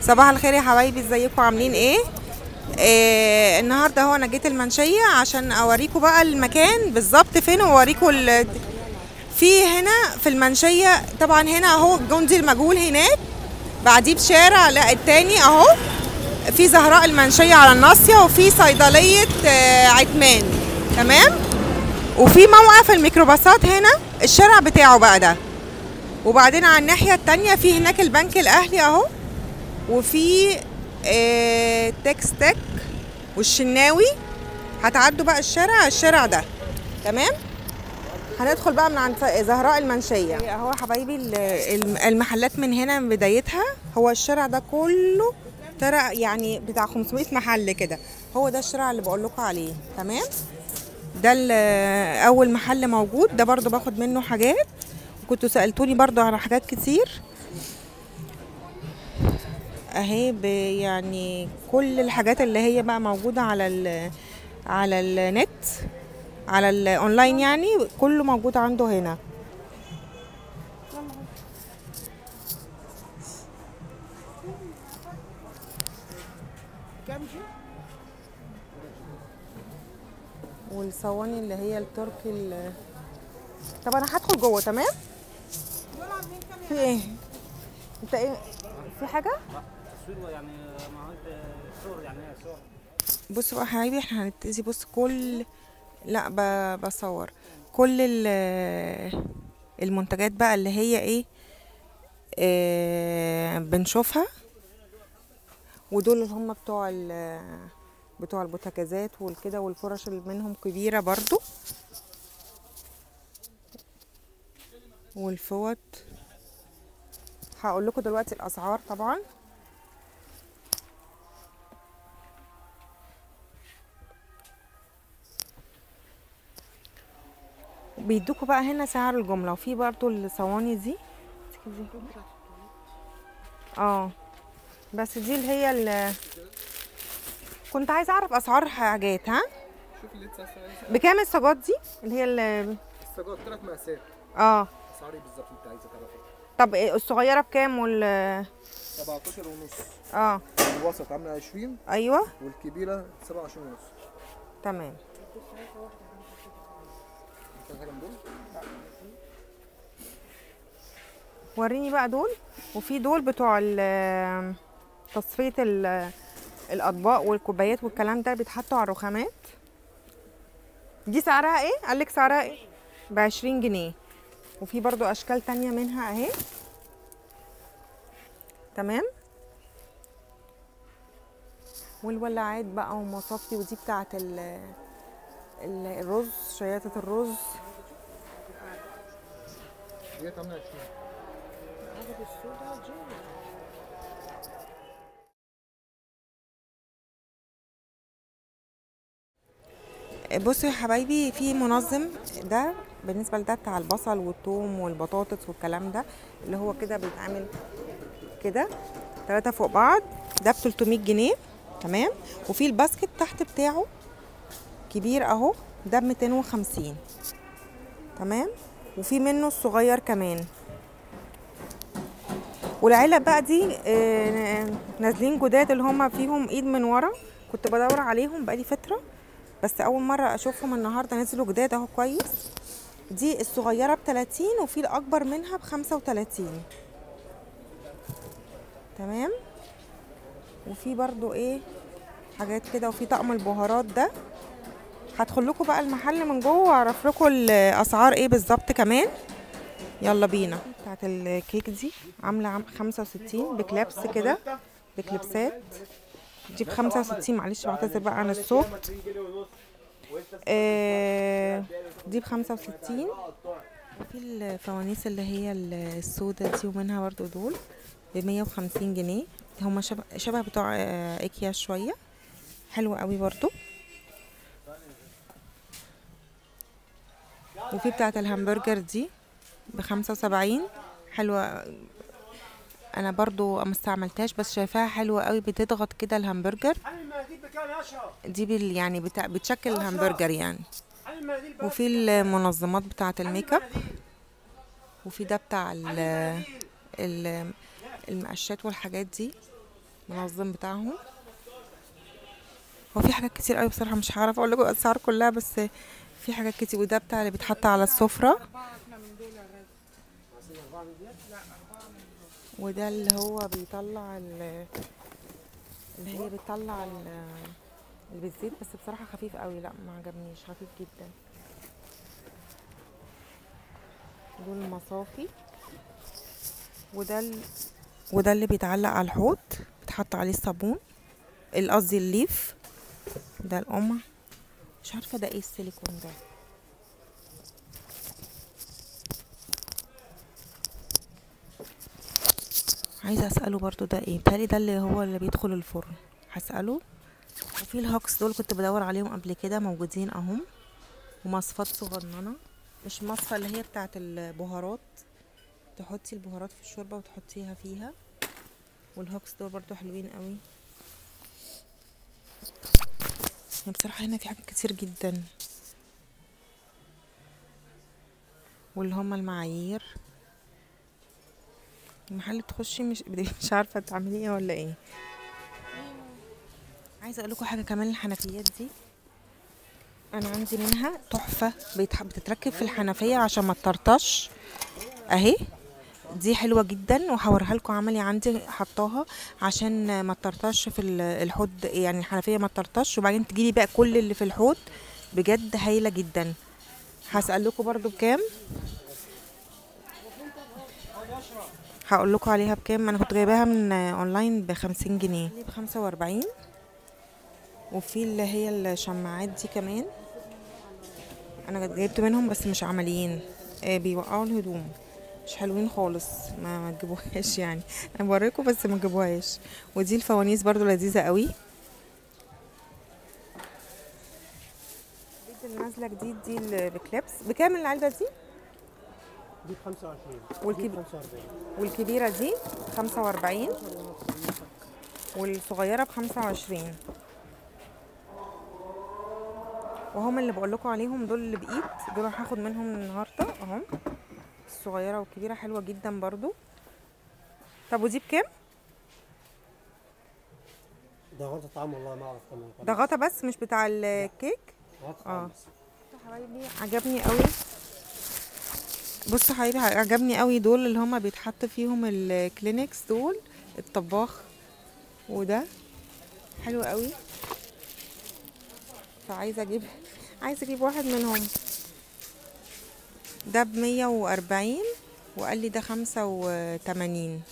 صباح الخير يا حبايبي ازيكم عاملين ايه آه النهارده هو انا جيت المنشيه عشان اوريكم بقى المكان بالظبط فين واوريكم ال... في هنا في المنشيه طبعا هنا اهو الجندي المجهول هناك بعديه بشارع لا التاني اهو في زهراء المنشيه على الناصيه وفي صيدليه آه عتمان تمام وفي موقف الميكروباصات هنا الشارع بتاعه بقى ده وبعدين على الناحيه التانيه في هناك البنك الاهلي اهو وفي آه تكس تك والشناوي هتعدوا بقى الشارع الشارع ده تمام هندخل بقى من عند زهراء المنشية اهو يا حبايبي ال- الم- المحلات من هنا من بدايتها هو الشارع ده كله ترى يعني بتاع 500 محل كده هو ده الشارع اللي بقول لكم عليه تمام ده ال- اول محل موجود ده برضو باخد منه حاجات كنتوا سألتوني برضو على حاجات كتير اهي ب- يعني كل الحاجات اللي هي بقى موجودة على ال على النت على الاونلاين يعني كله موجود عنده هنا والصواني اللي هي التركي ال- طب انا هدخل جوه تمام في ايه انت ايه في حاجه تصوير يعني ما هو انت صور يعني ايه صور بص بقى يا حبايبي احنا هنبتدي بص كل لا ب... بصور كل ال... المنتجات بقى اللي هي ايه اه بنشوفها ودول اللي هم بتوع ال... بتوع البوتاجازات والكده والفرش اللي منهم كبيرة برضو والفوط هقول لكم دلوقتي الاسعار طبعا بيدوكوا بقى هنا سعر الجملة وفي برضو الصواني دي اه بس دي اللي هي ال كنت عايزة اعرف اسعار حاجات ها شوف اللي انت عايزه بكام الصاجات دي اللي هي ال السجاد ثلاث مقاسات اه اسعار ايه بالظبط انت عايزه تعرفي طب إيه الصغيرة بكام وال 17 ونص اه الوسط عامله 20 ايوه والكبيره 27 ونص تمام كان حاجه من دول وريني بقى دول وفي دول بتوع ال- تصفية ال- الأطباق والكوبايات والكلام ده بيتحطوا على الرخامات دي سعرها ايه؟ قالك سعرها ايه؟ بعشرين جنيه وفي برضو أشكال تانية منها اهي تمام والولاعات بقى ومصافي ودي بتاعت ال ال- الرز شياطة الرز ديت عامله 20 بصوا يا حبايبي في منظم ده بالنسبه لده بتاع البصل والثوم والبطاطس والكلام ده اللي هو كده بيتعمل كده ثلاثة فوق بعض ده ب 300 جنيه تمام وفي الباسكت تحت بتاعه كبير اهو ده ب 250 تمام وفي منه الصغير كمان والعلب بقى دي آه، نازلين جداد اللي هما فيهم ايد من ورا كنت بدور عليهم بقالي فتره بس اول مره اشوفهم النهارده نزلوا جداد اهو كويس دي الصغيره ب 30 وفي الاكبر منها ب 35 تمام وفي برضو ايه حاجات كده وفي طقم البهارات ده هدخل لكم بقى المحل من جوه واعرف لكم الاسعار ايه بالظبط كمان يلا بينا بتاعت الكيك دي عامله عم- 65 بكلابس كده بكليبسات دي ب 65 معلش بعتذر بقى عن الصوت آه، دي ب 65 في الفوانيس اللي هي السودا دي ومنها برضو دول ب 150 جنيه هما شبه, شبه بتوع آه، ايكيا شوية حلوة قوي برضو وفي بتاعة الهمبرجر دي بخمسة وسبعين حلوة انا برضو ما استعملتهاش بس شايفاها حلوة قوي بتضغط كده الهمبرجر دي بال يعني بتاع بتشكل الهمبرجر يعني وفي المنظمات بتاعة الميك اب وفي ده بتاع ال ال المقشات والحاجات دي منظم بتاعهم هو في حاجات كتير قوي بصراحه مش هعرف اقول لكم الاسعار كلها بس في حاجات كتير وده بتاع اللي بيتحط على السفره وده اللي هو بيطلع ال- اللي هي بتطلع ال- اللي بالزيت بس بصراحه خفيف قوي لا ما عجبنيش خفيف جدا دول المصافي وده ال... وده اللي بيتعلق على الحوض بيتحط عليه الصابون ال- قصدي الليف ده القمع مش عارفه ده ايه السيليكون ده عايزه اساله برضو ده ايه بتهيألي ده اللي هو اللي بيدخل الفرن هساله وفي الهوكس دول كنت بدور عليهم قبل كده موجودين اهم ومصفات صغننه مش مصفى اللي هي بتاعت البهارات تحطي البهارات في الشوربه وتحطيها فيها والهوكس دول برضو حلوين قوي يعني بصراحه هنا في حاجات كتير جدا واللي هما المعايير المحل تخشي مش مش عارفه تعملي ايه ولا ايه عايزه اقول لكم حاجه كمان الحنفيات دي انا عندي منها تحفه بيتح- بتتركب في الحنفيه عشان ما تطرطش اهي دي حلوه جدا وهوريها لكم عملي عندي حطاها عشان ما تطرطش في ال- الحوض يعني الحنفيه ما تطرطش وبعدين تجيلي بقى كل اللي في الحوض بجد هايله جدا هسأل لكم برضو بكام هقول لكم عليها بكام انا كنت جايباها من اونلاين بخمسين جنيه دي بخمسة واربعين وفي اللي هي الشماعات دي كمان انا جبت منهم بس مش عمليين آه، بيوقعوا الهدوم مش حلوين خالص ما ما تجيبوهاش يعني انا بوريكم بس ما تجيبوهاش ودي الفوانيس برضو لذيذه قوي دي اللي نازله جديد دي اللي بكليبس بكام العلبه دي دي ب 25 والكب- دي ب 45 والكبيره دي خمسة واربعين والصغيره بخمسة وعشرين وهم اللي بقول لكم عليهم دول اللي بايد دول هاخد منهم النهارده اهم الصغيره والكبيره حلوه جدا برضو طب ودي بكام ده غلطة طعم والله ما اعرف كمان ده غطا بس مش بتاع الكيك غلطة اه. طعم بس حبايبي عجبني قوي بص حبايبي عجبني قوي دول اللي هما بيتحط فيهم الكلينكس دول الطباخ وده حلو قوي فعايزه اجيب عايزه اجيب واحد منهم ده بمية وأربعين وقال لي ده خمسة وتمانين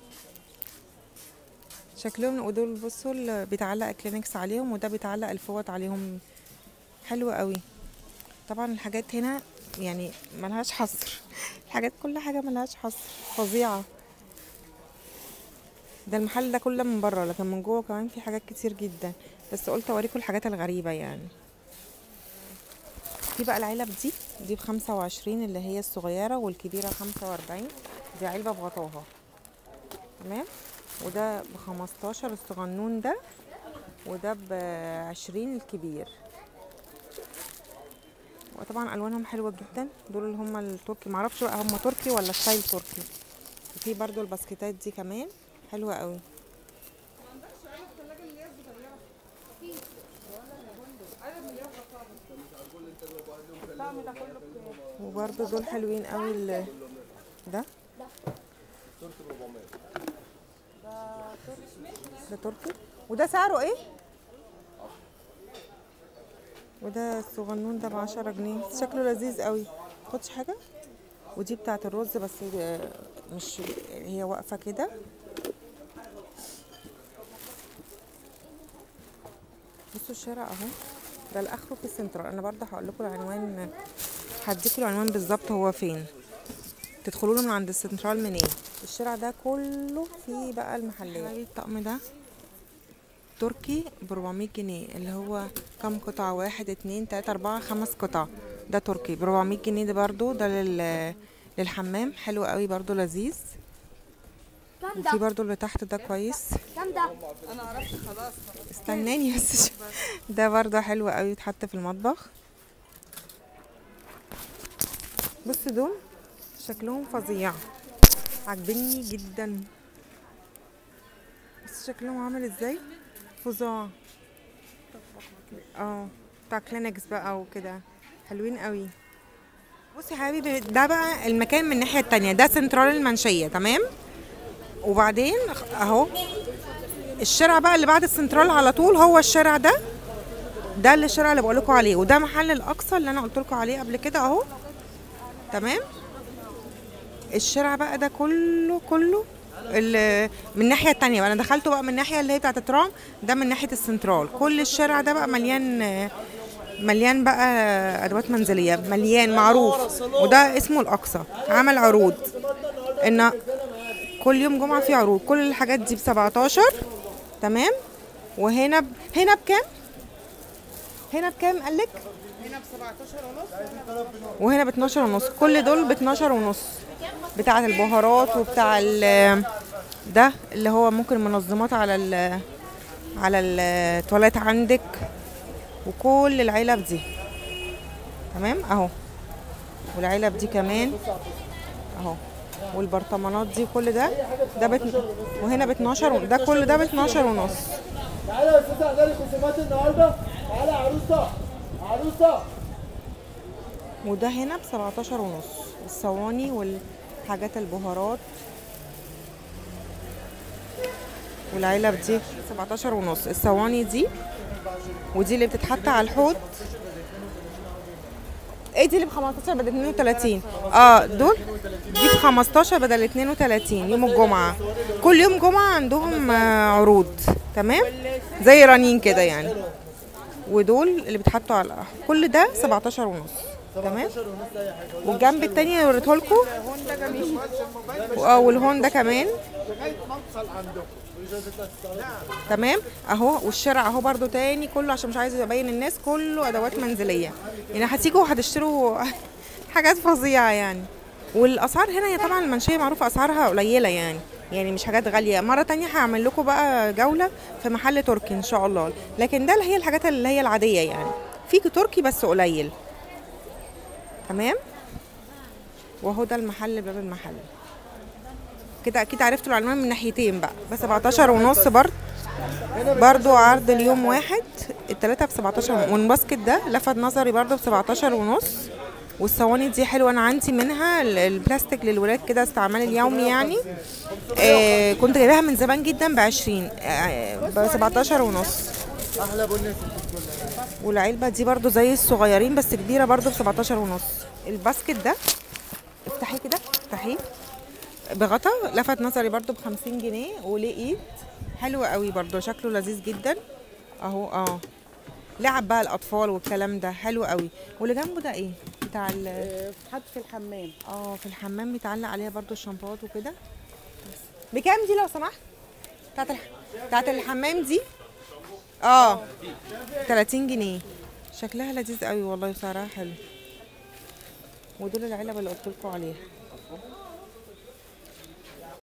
شكلهم ودول بصوا اللي بيتعلق كلينكس عليهم وده بيتعلق الفوط عليهم حلو قوي طبعا الحاجات هنا يعني ملهاش حصر الحاجات كل حاجة ملهاش حصر فظيعة ده المحل ده كله من بره لكن من جوه كمان في حاجات كتير جدا بس قلت اوريكم الحاجات الغريبة يعني في بقى العلب دي دي بخمسة وعشرين اللي هي الصغيرة والكبيرة خمسة واربعين دي علبة بغطاها تمام وده بخمستاشر الصغنون ده وده بعشرين الكبير وطبعا الوانهم حلوه جدا دول اللي هم التركي معرفش بقى هم تركي ولا ستايل تركي وفي برضو الباسكيتات دي كمان حلوه قوي وبرضو دول حلوين قوي ال- ده ده تركي وده سعره ايه وده الصغنون ده بعشرة جنيه شكله لذيذ قوي خدش حاجة ودي بتاعت الرز بس آه، مش هي واقفة كده بصوا الشارع اهو ده الاخره في السنترال انا برضه هقول لكم العنوان هديكوا العنوان بالظبط هو فين تدخلوا له من عند السنترال منين الشارع ده كله فيه بقى المحلات الطقم ده تركي ب 400 جنيه اللي هو كم قطعة واحد اتنين تلاتة أربعة خمس قطع ده تركي ب 400 جنيه ده برضو ده لل للحمام حلو قوي برضو لذيذ كم وفي ده؟ برضو اللي تحت ده كويس كم ده؟ استناني بس شو- ده برضو حلو قوي يتحط في المطبخ بص دول شكلهم فظيع عاجبني جدا بس شكلهم عامل ازاي فظاع اه بتاع كلينكس بقى وكده حلوين قوي بصي يا حبيبي ده بقى المكان من الناحيه التانية ده سنترال المنشيه تمام وبعدين اهو الشارع بقى اللي بعد السنترال على طول هو الشارع ده ده اللي الشارع اللي بقول لكم عليه وده محل الاقصى اللي انا قلت لكم عليه قبل كده اهو تمام الشارع بقى ده كله كله ال- من الناحيه التانية بقى انا دخلته بقى من الناحيه اللي هي بتاعه الترام ده من ناحيه السنترال كل الشارع ده بقى مليان مليان بقى ادوات منزليه مليان معروف وده اسمه الاقصى عمل عروض ان كل يوم جمعه في عروض كل الحاجات دي ب 17 تمام وهنا ب... هنا بكام هنا بكام قال لك هنا ب 17 ونص وهنا ب 12 ونص كل دول ب 12 ونص بتاعه البهارات وبتاع ال ده اللي هو ممكن منظمات على ال على التواليت عندك وكل العلب دي تمام اهو والعلب دي كمان اهو والبرطمانات دي كل ده ده بت... وهنا ب 12 و- ده كل ده ب 12 ونص تعالى يا استاذ اعدادي خصومات النهارده تعالى يا عروسه عروسه وده هنا ب 17 ونص الصواني والحاجات البهارات والعلب دي 17 ونص الصواني دي ودي اللي بتتحط على الحوض ايه دي اللي ب 15 بدل 32 اه دول دي ب 15 بدل 32 يوم الجمعة كل يوم جمعة عندهم آه، عروض تمام زي رنين كده يعني ودول اللي بيتحطوا على القهوة كل ده 17 ونص تمام والجنب التاني اللي وريته لكم اه والهون ده كمان تمام اهو والشارع اهو برضو تاني كله عشان مش عايزه ابين الناس كله ادوات منزليه يعني هتيجوا هتشتروا حاجات فظيعه يعني والاسعار هنا هي طبعا المنشيه معروفه اسعارها قليله يعني يعني مش حاجات غاليه مره تانية هعمل لكم بقى جوله في محل تركي ان شاء الله لكن ده اللي هي الحاجات اللي هي العاديه يعني في تركي بس قليل تمام وهو ده المحل باب المحل كده اكيد عرفتوا العنوان من ناحيتين بقى ب 17 ونص برضه برضو عرض اليوم واحد التلاتة ب 17 والباسكت ده لفت نظري برضو ب 17 ونص والصواني دي حلوه انا عندي منها ال- البلاستيك للولاد كده استعمال اليومي يعني آه كنت جايباها من زمان جدا ب 20 آه ب 17 ونص احلى بني والعلبه دي برضو زي الصغيرين بس كبيره برضو ب 17 ونص الباسكت ده افتحيه كده افتحيه بغطا لفت نظري برضو ب 50 جنيه وليه ايد حلو قوي برضو شكله لذيذ جدا اهو اه لعب بقى الاطفال والكلام ده حلو قوي واللي جنبه ده ايه بتاع ال بتتحط في الحمام اه في الحمام بيتعلق عليها برضو الشامبوات وكده بكام دي لو سمحت بتاعت الح... بتاعت الحمام دي اه 30 جنيه شكلها لذيذ قوي والله وسعرها حلو ودول العلب اللي قلت لكم عليها